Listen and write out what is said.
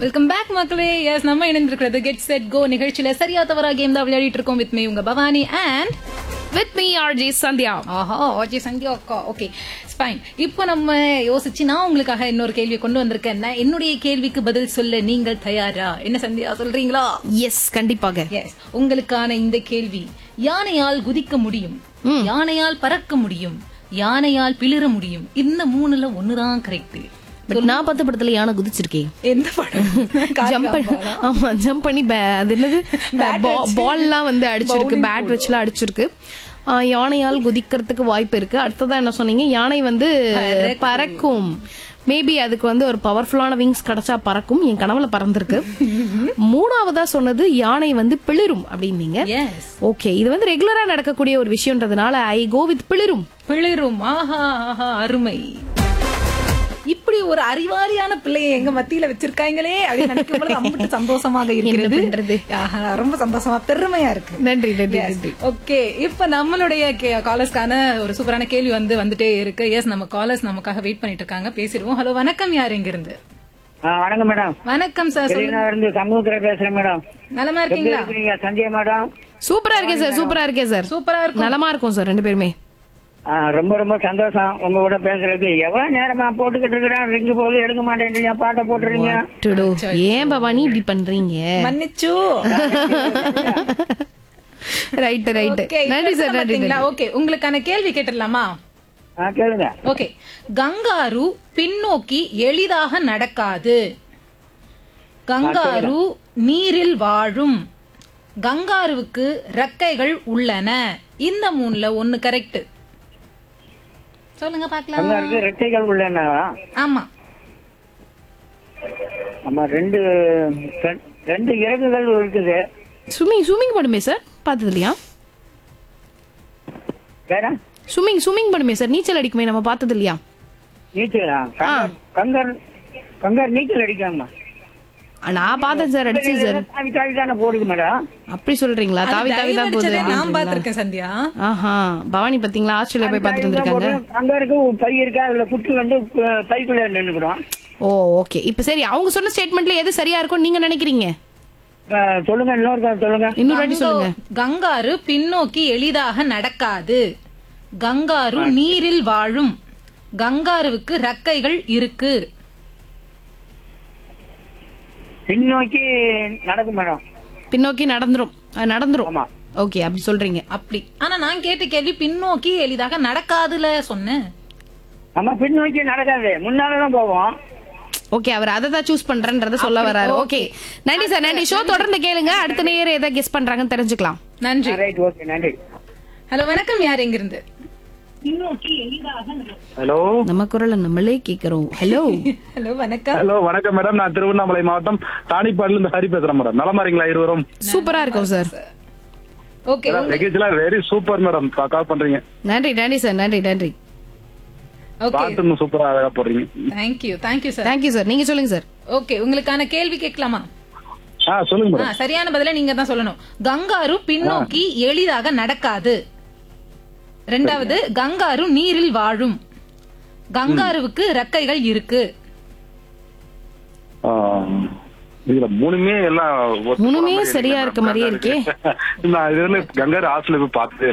Welcome back மக்களே S நம்ம இணைந்திருக்கிறது கெட் செட் கோ நிகழ்ச்சியில சரியா தவறா கேம் தான் விளையாடிட்டு இருக்கோம் வித் மீ உங்க Bhavani and with me RJ Sandhya ஆஹா ஓஜி சந்தியா அக்கா ஓகே ஃபைன் இப்போ நம்ம யோசிச்சு நான் உங்களுக்காக இன்னொரு கேள்வியை கொண்டு வந்திருக்கேன் நான் என்னுடைய கேள்விக்கு பதில் சொல்ல நீங்கள் தயாரா என்ன சந்தியா சொல்றீங்களா எஸ் கண்டிப்பாக எஸ் உங்களுக்கான இந்த கேள்வி யானையால் குதிக்க முடியும் யானையால் பறக்க முடியும் யானையால் பிளிர முடியும் இந்த மூணுல ஒண்ணுதான் கரெக்ட் பட் நான் பார்த்த படத்துல யானை குதிச்சிருக்கேன் எந்த படம் ஜம்ப் பண்ணி ஆமா ஜம்ப் பண்ணி ba- அது என்னது பால்லாம் வந்து அடிச்சிருக்கு பேட் வச்சுலாம் அடிச்சிருக்கு ஆ, யானையால் குதிக்கிறதுக்கு வாய்ப்பு இருக்கு அடுத்ததா என்ன சொன்னீங்க யானை வந்து பறக்கும் மேபி அதுக்கு வந்து ஒரு பவர்ஃபுல்லான விங்ஸ் கிடைச்சா பறக்கும் என் கனவுல பறந்திருக்கு மூணாவதா சொன்னது யானை வந்து பிளிரும் அப்படின்னீங்க எஸ் ஓகே இது வந்து ரெகுலரா நடக்கக்கூடிய ஒரு விஷயம்ன்றதுனால ஐ கோ வித் பிளிரும் பிளிரும் ஆஹா ஆஹா அருமை இப்படி ஒரு அறிவாளியான பிள்ளையை எங்க மத்தியில வச்சிருக்காங்களே அப்படின்னு நினைக்கும் பொழுது அம்பிட்டு சந்தோஷமாக இருக்கிறது பண்றது? ஆஹா, ரொம்ப சந்தோஷமா பெருமையா இருக்கு நன்றி நன்றி நன்றி ஓகே இப்ப நம்மளுடைய காலர்ஸ்க்கான ஒரு சூப்பரான கேள்வி வந்து வந்துட்டே இருக்கு எஸ் நம்ம காலர்ஸ் நமக்காக வெயிட் பண்ணிட்டு இருக்காங்க பேசிடுவோம் ஹலோ வணக்கம் யார் எங்க இருந்து ஆ, வணக்கம் மேடம் வணக்கம் சார் சொல்லுங்க வெளிநாடு இருந்து சமூகத்துல பேசுறேன் மேடம் நலமா எப்படி இருக்கீங்களா இருக்கிறீங்க சஞ்சய் மேடம் சூப்பரா இருக்கேன் சார் சூப்பரா இருக்கேன் சார் சூப்பரா இருக்கும் நலமா இருக்கும் சார் ரெண்டு பேருமே ஆ, ரொம்ப ரொம்ப சந்தோஷம் உங்க கூட பேசுறதுக்கு எவ்வளவு நேரமா போட்டுக்கிட்டு இருக்கிறேன் ரிங்கு போது எடுக்க மாட்டேன்றீங்க பாட்டை போட்டுறீங்க டுடோ ஏன் பவானி இப்படி பண்றீங்க மன்னிச்சு ரைட் ரைட் Okay, இப்ப நன்றி சார் நன்றி பாத்தீங்களா? ஓகே உங்களுக்கான கேள்வி கேட்டுடலாமா ஆ, கேளுங்க ஓகே கங்காரு பின்னோக்கி எளிதாக நடக்காது கங்காரு நீரில் வாழும் கங்காருவுக்கு ரெக்கைகள் உள்ளன இந்த மூணுல ஒண்ணு கரெக்ட் சொல்லுங்க பாக்கலாம் அங்க இருக்கு ரெட்டைகள் உள்ளன ஆமா நம்ம ரெண்டு ரெ- ரெண்டு இறகுகள் இருக்குது ஸ்விம்மிங் ஸ்விம்மிங் பண்ணுமே சார் பார்த்தது இல்லையா வேற ஸ்விம்மிங் ஸ்விம்மிங் பண்ணுமே சார் நீச்சல் அடிக்குமே நம்ம பார்த்தது இல்லையா நீச்சலா கங்கர் கங்கர் கங்கர் நீச்சல் அடிக்காமா நான் பார்த்தேன் சார் அடிச்சு சார் தாவி தாவி தானே போடுது மேடம் அப்படி சொல்றீங்களா தாவி தாவி தான் போகுது நான் அப்படின்றீங்களா? பாத்திருக்கேன் சந்தியா ஆஹா பவானி பாத்தீங்களா ஆஸ்திரேலியா போய் பார்த்துட்டு வந்திருக்காங்க கங்கருக்கு பை இருக்கா அதுல குட்டி வந்து அஹ், பைக்குள்ள நின்னுக்கிறோம் ஓ ஓகே இப்ப சரி அவங்க சொன்ன ஸ்டேட்மெண்ட்ல எது சரியா இருக்கும் நீங்க நினைக்கிறீங்க அஹ், சொல்லுங்க இன்னொரு சொல்லுங்க இன்னொரு வாட்டி சொல்லுங்க கங்காரு பின்னோக்கி எளிதாக நடக்காது கங்காரு நீரில் வாழும் கங்காருவுக்கு ரெக்கைகள் இருக்கு பின்னோக்கி நடக்கும் மேடம் பின்னோக்கி நடந்துரும் அஹ், நடந்துரும் ஆமா ஓகே அப்படி சொல்றீங்க அப்படி ஆனா நான் கேட்ட கேள்வி பின்னோக்கி எளிதாக நடக்காதுல சொன்னேன் நம்ம பின்னோக்கி நடக்காது முன்னாலதான் போவோம் ஓகே அவர் அதை தான் சூஸ் பண்றேன்றத சொல்ல வராரு ஓகே நன்றி சார் நன்றி ஷோ தொடர்ந்து கேளுங்க அடுத்த நேரம் எதை கெஸ் பண்றாங்கன்னு தெரிஞ்சுக்கலாம் நன்றி ரைட் ஓகே நன்றி ஹலோ வணக்கம் யார் எங்கிருந்து ஹலோ நம்ம குரலை நம்மளே கேக்குறோம் ஹலோ ஹலோ வணக்கம் ஹலோ வணக்கம் மேடம் நான் திருவண்ணாமலை மாவட்டம் தானிப்பாடுல இருந்து ஹரி பேசுறேன் மேடம் நலமா இருக்கீங்களா இருவரும் சூப்பரா இருக்கும் சார் ஓகே நிகழ்ச்சியெல்லாம் வெரி சூப்பர் மேடம் கால் பண்றீங்க நன்றி நன்றி சார் நன்றி நன்றி ஓகே பாட்டு சூப்பரா அழகா போடுறீங்க thank you thank you sir thank you sir நீங்க சொல்லுங்க சார் ஓகே உங்களுக்கான கேள்வி கேட்கலாமா ஆ சொல்லுங்க ஆ, மேடம் சரியான பதில நீங்க தான் சொல்லணும் கங்காரு பின்னோக்கி எளிதாக நடக்காது ரெண்டாவது கங்காரு நீரில் வாழும் கங்காருவுக்கு ரெக்கைகள் இருக்கு ஆ, இதுல மூணுமே எல்லாம் ஒத்து மூணுமே போற மாதிரி சரியா இருக்கு இருக்க மாதிரியே மேடம். நான் இதுல கங்காரு ஹாஸ்டல் போய் பார்த்ததே